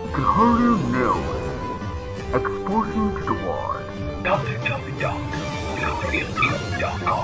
Glory News. Exposing to the world. www.glorianews.com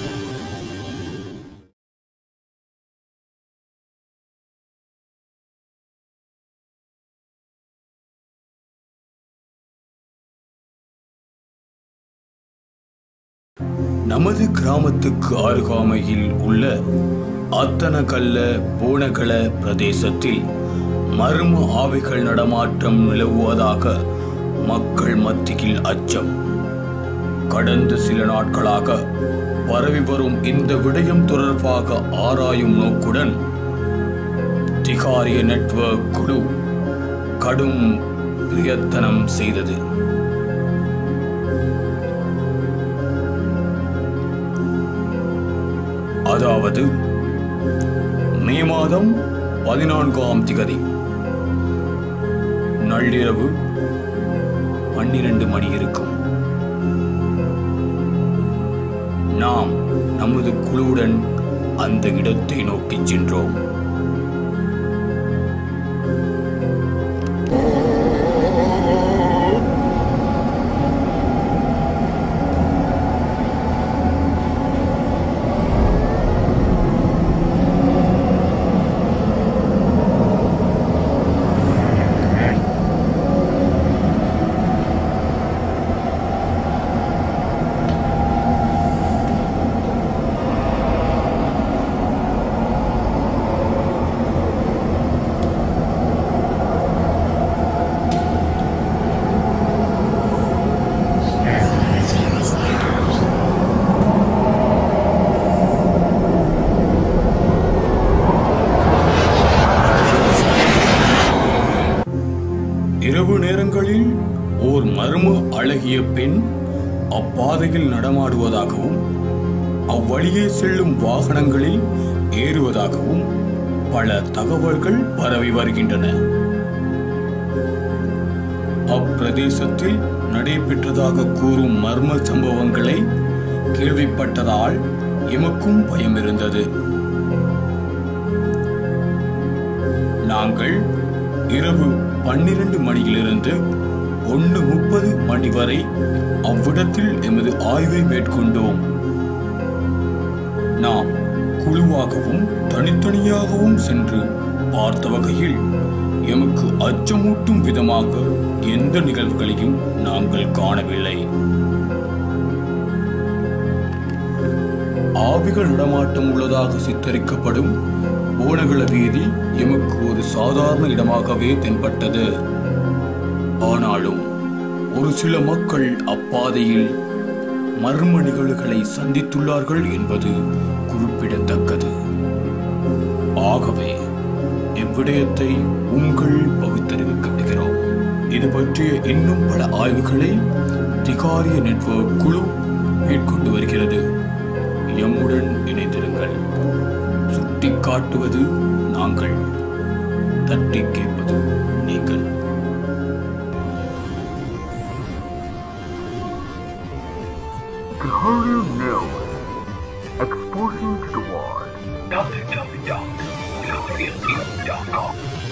நமது கிராமத்துக்கு அருகாமையில் உள்ள அத்தனகல்ல பூனகல பிரதேசத்தில் மர்ம ஆவிகள் நடமாட்டம் நிலவுவதாக மக்கள் மத்தியில் அச்சம் கடந்த சில நாட்களாக பரவி வரும் இந்த விடயம் தொடர்பாக ஆராயும் நோக்குடன் திகாரிய நெட்வொர்க் குழு கடும் பிரயத்தனம் செய்தது அதாவது மே மாதம் பதினான்காம் திகதி நள்ளிரவு பன்னிரண்டு மணி இருக்கும் நாம் நமது குழுவுடன் அந்த இடத்தை நோக்கிச் சென்றோம் இரவு நேரங்களில் ஓர் மர்ம அழகிய பெண் அப்பாதையில் நடமாடுவதாகவும் அவ்வழியே செல்லும் வாகனங்களில் ஏறுவதாகவும் பல தகவல்கள் பரவி வருகின்றன அப்பிரதேசத்தில் நடைபெற்றதாக கூறும் மர்ம சம்பவங்களை கேள்விப்பட்டதால் எமக்கும் பயம் இருந்தது நாங்கள் இரவு பன்னிரண்டு மணியிலிருந்து ஒன்று முப்பது மணி வரை அவ்விடத்தில் எமது ஆய்வை மேற்கொண்டோம் நாம் குழுவாகவும் தனித்தனியாகவும் சென்று பார்த்த வகையில் எமக்கு அச்சமூட்டும் விதமாக எந்த நிகழ்வுகளையும் நாங்கள் காணவில்லை ஆவிகள் நடமாட்டம் உள்ளதாக சித்தரிக்கப்படும் ஓனகள வீதி எமக்கு ஒரு சாதாரண இடமாகவே தென்பட்டது ஆனாலும் ஒரு சில மக்கள் அப்பாதையில் மர்ம நிகழ்வுகளை சந்தித்துள்ளார்கள் என்பது குறிப்பிடத்தக்கது ஆகவே இவ்விடயத்தை உங்கள் பகுத்தறிவுக்கு விடுகிறோம் இது பற்றிய இன்னும் பல ஆய்வுகளை திகாரிய நெட்வொர்க் குழு மேற்கொண்டு வருகிறது எம்முடன் இணைந்திருங்கள் சுட்டி காட்டுவது நாங்கள் தட்டி கேட்பது நீங்கள் Glory News. Exposing to the world. www.glorianews.com